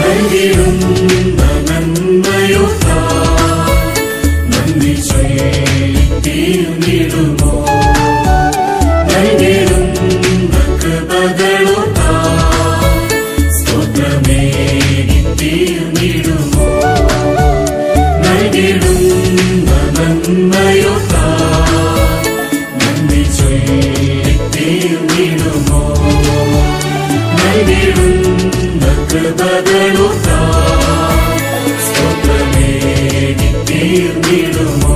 നൽകിടുന്ന നന്മയൊക്കെ നന്ദി ചൊല്ലിത്തീർന്നിടുമോ നൽകിടുന്ന കൃപകളൊക്കെ സ്തോത്രമേകിത്തീർന്നിടുമോ നൽകിടുന്ന നന്മയൊക്കെ നന്ദി ചൊല്ലിത്തീർന്നിടുമോ നൽകിടുന്ന കൃപകളൊക്കെ സ്തോത്രമേകിത്തീർന്നിടുമോ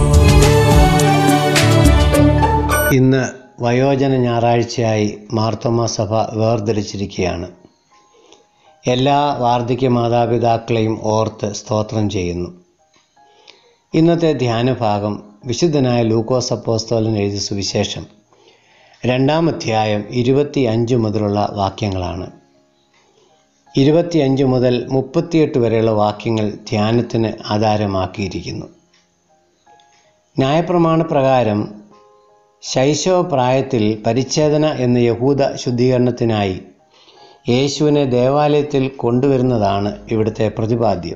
ഇന്ന് വയോജന ഞായറാഴ്ചയായി മാർത്തോമ സഭ വേർതിരിച്ചിരിക്കുകയാണ് എല്ലാ വാർദ്ധക്യ മാതാപിതാക്കളെയും ഓർത്ത് സ്തോത്രം ചെയ്യുന്നു ഇന്നത്തെ ധ്യാനഭാഗം വിശുദ്ധനായ ലൂക്കോസ് അപ്പോസ്തോലൻ എഴുതിയ സുവിശേഷം രണ്ടാം അധ്യായം ഇരുപത്തി അഞ്ച് മുതലുള്ള വാക്യങ്ങളാണ് ഇരുപത്തിയഞ്ച് മുതൽ മുപ്പത്തിയെട്ട് വരെയുള്ള വാക്യങ്ങൾ ധ്യാനത്തിന് ആധാരമാക്കിയിരിക്കുന്നു ന്യായപ്രമാണ പ്രകാരം ശൈശവ പ്രായത്തിൽ പരിച്ഛേദന എന്ന യഹൂദ ശുദ്ധീകരണത്തിനായി യേശുവിനെ ദേവാലയത്തിൽ കൊണ്ടുവരുന്നതാണ് ഇവിടുത്തെ പ്രതിപാദ്യം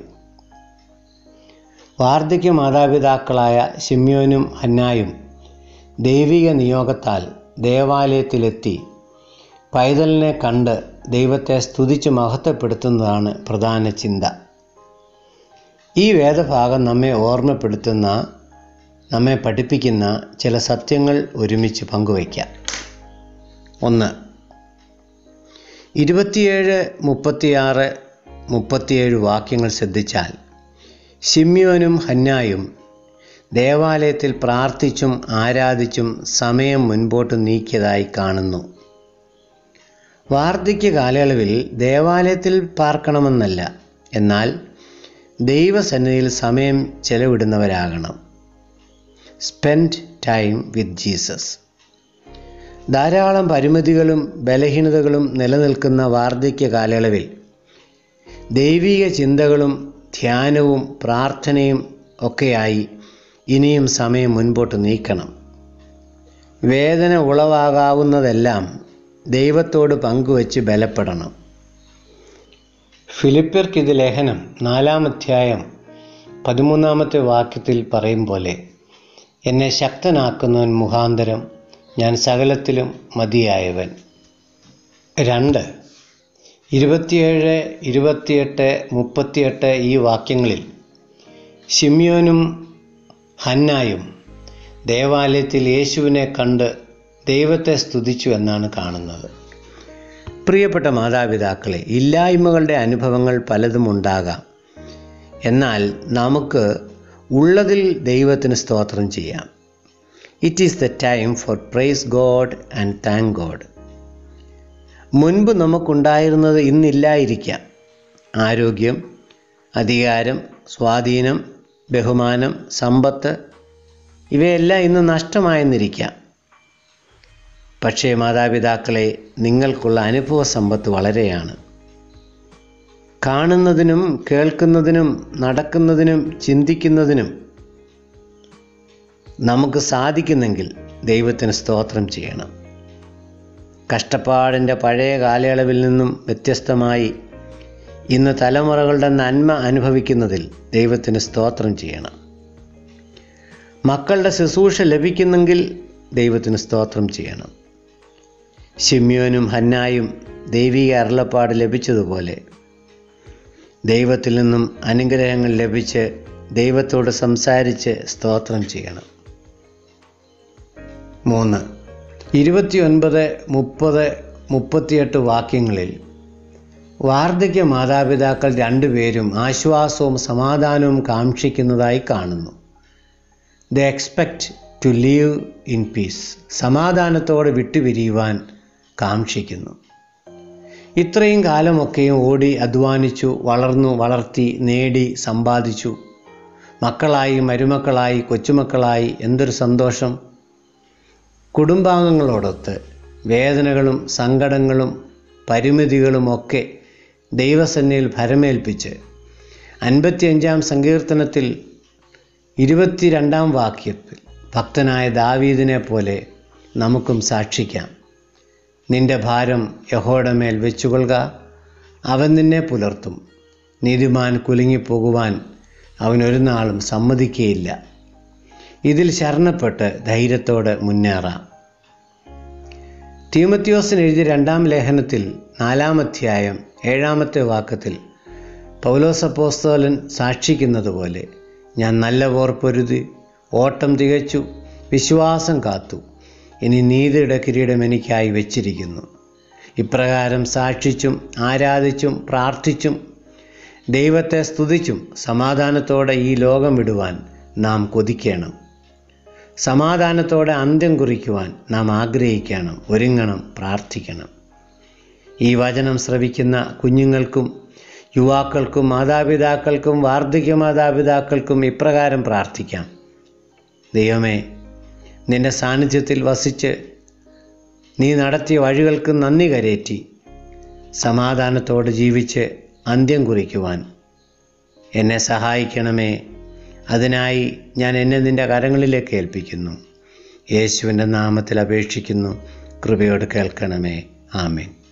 വാർദ്ധക്യ മാതാപിതാക്കളായ ശിമ്യോനും ഹന്നായും ദൈവിക നിയോഗത്താൽ ദേവാലയത്തിലെത്തി പൈതലിനെ കണ്ട് ദൈവത്തെ സ്തുതിച്ച് മഹത്വപ്പെടുത്തുന്നതാണ് പ്രധാന ചിന്ത ഈ വേദഭാഗം നമ്മെ ഓർമ്മപ്പെടുത്തുന്ന നമ്മെ പഠിപ്പിക്കുന്ന ചില സത്യങ്ങൾ ഒരുമിച്ച് പങ്കുവയ്ക്കാം ഒന്ന് ഇരുപത്തിയേഴ് മുപ്പത്തിയാറ് മുപ്പത്തിയേഴ് വാക്യങ്ങൾ ശ്രദ്ധിച്ചാൽ ശിമ്യോനും ഹന്നായും ദേവാലയത്തിൽ പ്രാർത്ഥിച്ചും ആരാധിച്ചും സമയം മുൻപോട്ട് നീക്കിയതായി കാണുന്നു വാർദ്ധക്യ കാലയളവിൽ ദേവാലയത്തിൽ പാർക്കണമെന്നല്ല എന്നാൽ ദൈവസന്നിധിയിൽ സമയം ചെലവിടുന്നവരാകണം സ്പെൻഡ് ടൈം വിത്ത് ജീസസ് ധാരാളം പരിമിതികളും ബലഹീനതകളും നിലനിൽക്കുന്ന വാർദ്ധക്യ കാലയളവിൽ ദൈവിക ചിന്തകളും ധ്യാനവും പ്രാർത്ഥനയും ഒക്കെയായി ഇനിയും സമയം മുൻപോട്ട് നീക്കണം വേദന ഉളവാകാവുന്നതെല്ലാം ദൈവത്തോട് പങ്കുവച്ച് ബലപ്പെടണം ഫിലിപ്പിയർക്ക് ഇത് ലേഖനം നാലാം അധ്യായം പതിമൂന്നാമത്തെ വാക്യത്തിൽ പറയും പോലെ എന്നെ ശക്തനാക്കുന്നവൻ മുഖാന്തരം ഞാൻ സകലത്തിലും മതിയായവൻ രണ്ട് ഇരുപത്തിയേഴ് ഇരുപത്തിയെട്ട് മുപ്പത്തിയെട്ട് ഈ വാക്യങ്ങളിൽ ഷിമ്യോനും ഹന്നായും ദേവാലയത്തിൽ യേശുവിനെ കണ്ട് ദൈവത്തെ സ്തുതിച്ചു എന്നാണ് കാണുന്നത് പ്രിയപ്പെട്ട മാതാപിതാക്കളെ ഇല്ലായ്മകളുടെ അനുഭവങ്ങൾ പലതും ഉണ്ടാകാം എന്നാൽ നമുക്ക് ഉള്ളതിൽ ദൈവത്തിന് സ്തോത്രം ചെയ്യാം it is the time for praise God and thank God മുൻപ് നമുക്കുണ്ടായിരുന്നത് ഇന്നില്ലായിരിക്കാം ആരോഗ്യം അധികാരം സ്വാധീനം ബഹുമാനം സമ്പത്ത് ഇവയെല്ലാം ഇന്ന് നഷ്ടമായെന്നിരിക്കാം പക്ഷേ മാതാപിതാക്കളെ നിങ്ങൾക്കുള്ള അനുഭവ സമ്പത്ത് വളരെയാണ് കാണുന്നതിനും കേൾക്കുന്നതിനും നടക്കുന്നതിനും ചിന്തിക്കുന്നതിനും നമുക്ക് സാധിക്കുന്നെങ്കിൽ ദൈവത്തിന് സ്തോത്രം ചെയ്യണം കഷ്ടപ്പാടിൻ്റെ പഴയ കാലയളവിൽ നിന്നും വ്യത്യസ്തമായി ഇന്ന് തലമുറകളുടെ നന്മ അനുഭവിക്കുന്നതിൽ ദൈവത്തിന് സ്തോത്രം ചെയ്യണം മക്കളുടെ ശുശ്രൂഷ ലഭിക്കുന്നെങ്കിൽ ദൈവത്തിന് സ്തോത്രം ചെയ്യണം ഷിമ്യോനും ഹന്നായും ദൈവിക അരുളപ്പാട് ലഭിച്ചതുപോലെ ദൈവത്തിൽ നിന്നും അനുഗ്രഹങ്ങൾ ലഭിച്ച് ദൈവത്തോട് സംസാരിച്ച് സ്തോത്രം ചെയ്യണം മൂന്ന് ഇരുപത്തിയൊൻപത് മുപ്പത് മുപ്പത്തിയെട്ട് വാക്യങ്ങളിൽ വാർദ്ധക്യ മാതാപിതാക്കൾ രണ്ടുപേരും ആശ്വാസവും സമാധാനവും കാക്ഷിക്കുന്നതായി കാണുന്നു they expect to live in peace സമാധാനത്തോടെ വിട്ടുപിരിയുവാൻ കാക്ഷിക്കുന്നു ഇത്രയും കാലമൊക്കെയും ഓടി അധ്വാനിച്ചു വളർന്നു വളർത്തി നേടി സമ്പാദിച്ചു മക്കളായി മരുമക്കളായി കൊച്ചുമക്കളായി എന്തൊരു സന്തോഷം കുടുംബാംഗങ്ങളോടൊത്ത് വേദനകളും സങ്കടങ്ങളും പരിമിതികളുമൊക്കെ ദൈവസന്നിധിയിൽ ഭരമേൽപ്പിച്ച് അൻപത്തിയഞ്ചാം സങ്കീർത്തനത്തിൽ ഇരുപത്തിരണ്ടാം വാക്യത്തിൽ ഭക്തനായ ദാവീദിനെ പോലെ നമുക്കും സാക്ഷിക്കാം നിന്റെ ഭാരം യഹോയുടെ മേൽ വെച്ചുകൊള്ളുക അവൻ നിന്നെ പുലർത്തും നീതിമാൻ കുലുങ്ങിപ്പോകുവാൻ അവനൊരു നാളും സമ്മതിക്കുകയില്ല ഇതിൽ ശരണപ്പെട്ട് ധൈര്യത്തോടെ മുന്നേറാം തീമത്യോസിന് എഴുതിയ രണ്ടാം ലേഖനത്തിൽ നാലാം അധ്യായം ഏഴാമത്തെ വാക്കത്തിൽ പൗലോസപ്പോസ്തോലൻ സാക്ഷിക്കുന്നത് പോലെ ഞാൻ നല്ല പോർ പൊരുതി ഓട്ടം തികച്ചു വിശ്വാസം കാത്തു ഇനി നീതിയുടെ കിരീടം എനിക്കായി വച്ചിരിക്കുന്നു ഇപ്രകാരം സാക്ഷിച്ചും ആരാധിച്ചും പ്രാർത്ഥിച്ചും ദൈവത്തെ സ്തുതിച്ചും സമാധാനത്തോടെ ഈ ലോകം വിടുവാൻ നാം കൊതിക്കണം സമാധാനത്തോടെ അന്ത്യം കുറിക്കുവാൻ നാം ആഗ്രഹിക്കണം ഒരുങ്ങണം പ്രാർത്ഥിക്കണം ഈ വചനം ശ്രവിക്കുന്ന കുഞ്ഞുങ്ങൾക്കും യുവാക്കൾക്കും മാതാപിതാക്കൾക്കും വാർദ്ധക്യ മാതാപിതാക്കൾക്കും ഇപ്രകാരം പ്രാർത്ഥിക്കാം ദൈവമേ നിന്റെ സാന്നിധ്യത്തിൽ വസിച്ച് നീ നടത്തിയ വഴികൾക്ക് നന്ദി കരേറ്റി സമാധാനത്തോടെ ജീവിച്ച് അന്ത്യം കുറിക്കുവാൻ എന്നെ സഹായിക്കണമേ അതിനായി ഞാൻ എന്നെ നിൻ്റെ കരങ്ങളിലേക്ക് ഏൽപ്പിക്കുന്നു യേശുവിൻ്റെ നാമത്തിൽ അപേക്ഷിക്കുന്നു കൃപയോട് കേൾക്കണമേ ആമേൻ